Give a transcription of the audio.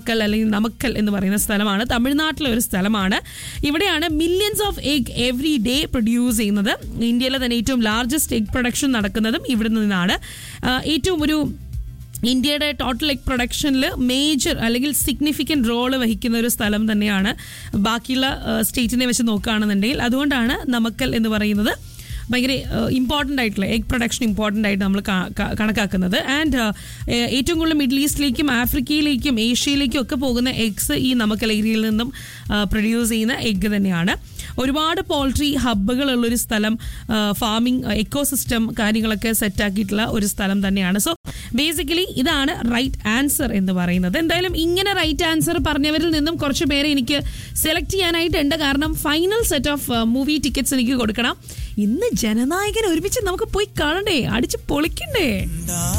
കൽ അല്ലെങ്കിൽ നമക്കൽ എന്ന് പറയുന്ന സ്ഥലമാണ് തമിഴ്നാട്ടിലെ ഒരു സ്ഥലമാണ് ഇവിടെയാണ് millions of egg every day produce ചെയ്യുന്നത് ഇന്ത്യയിലെ തന്നെ ഏറ്റവും ലാർജസ്റ്റ് എഗ് പ്രൊഡക്ഷൻ നടക്കുന്നതും ഇവിടെ നിന്നാണ് ആ, ഏറ്റവും ഒരു ഇന്ത്യയുടെ ടോട്ടൽ എഗ് പ്രൊഡക്ഷനിൽ മേജർ അല്ലെങ്കിൽ സിഗ്നിഫിക്കൻറ്റ് റോള് വഹിക്കുന്ന ഒരു സ്ഥലം തന്നെയാണ് ബാക്കിയുള്ള സ്റ്റേറ്റിനെ വെച്ച് നോക്കുകയാണെന്നുണ്ടെങ്കിൽ അതുകൊണ്ടാണ് നമക്കൽ എന്ന് പറയുന്നത് ഭയങ്കര ഇമ്പോർട്ടൻ്റ് ആയിട്ടുള്ള എഗ് പ്രൊഡക്ഷൻ ഇമ്പോർട്ടൻ്റ് ആയിട്ട് നമ്മൾ ക- ക- കണക്കാക്കുന്നത് ആൻഡ് ഏറ്റവും കൂടുതൽ മിഡിൽ ഈസ്റ്റിലേക്കും ആഫ്രിക്കയിലേക്കും ഏഷ്യയിലേക്കും ഒക്കെ പോകുന്ന എഗ്സ് ഈ നമക്കൽ ഏരിയയിൽ നിന്നും പ്രൊഡ്യൂസ് ചെയ്യുന്ന എഗ്ഗ് തന്നെയാണ് ഒരുപാട് പോൾട്രി ഹബ്ബുകളുള്ളൊരു സ്ഥലം ഫാമിംഗ് എക്കോസിസ്റ്റം കാര്യങ്ങളൊക്കെ സെറ്റാക്കിയിട്ടുള്ള ഒരു സ്ഥലം തന്നെയാണ് സോ ബേസിക്കലി ഇതാണ് റൈറ്റ് ആൻസർ എന്ന് പറയുന്നത് എന്തായാലും ഇങ്ങനെ റൈറ്റ് ആൻസർ പറഞ്ഞവരിൽ നിന്നും കുറച്ച് പേരെ എനിക്ക് സെലക്ട് ചെയ്യാനായിട്ടുണ്ട് കാരണം final set of movie tickets എനിക്ക് കൊടുക്കണം ഇന്ന് ജനനായകൻ ഒരുമിച്ച് നമുക്ക് പോയി കാണണ്ടേ അടിച്ച് പൊളിക്കണ്ടേ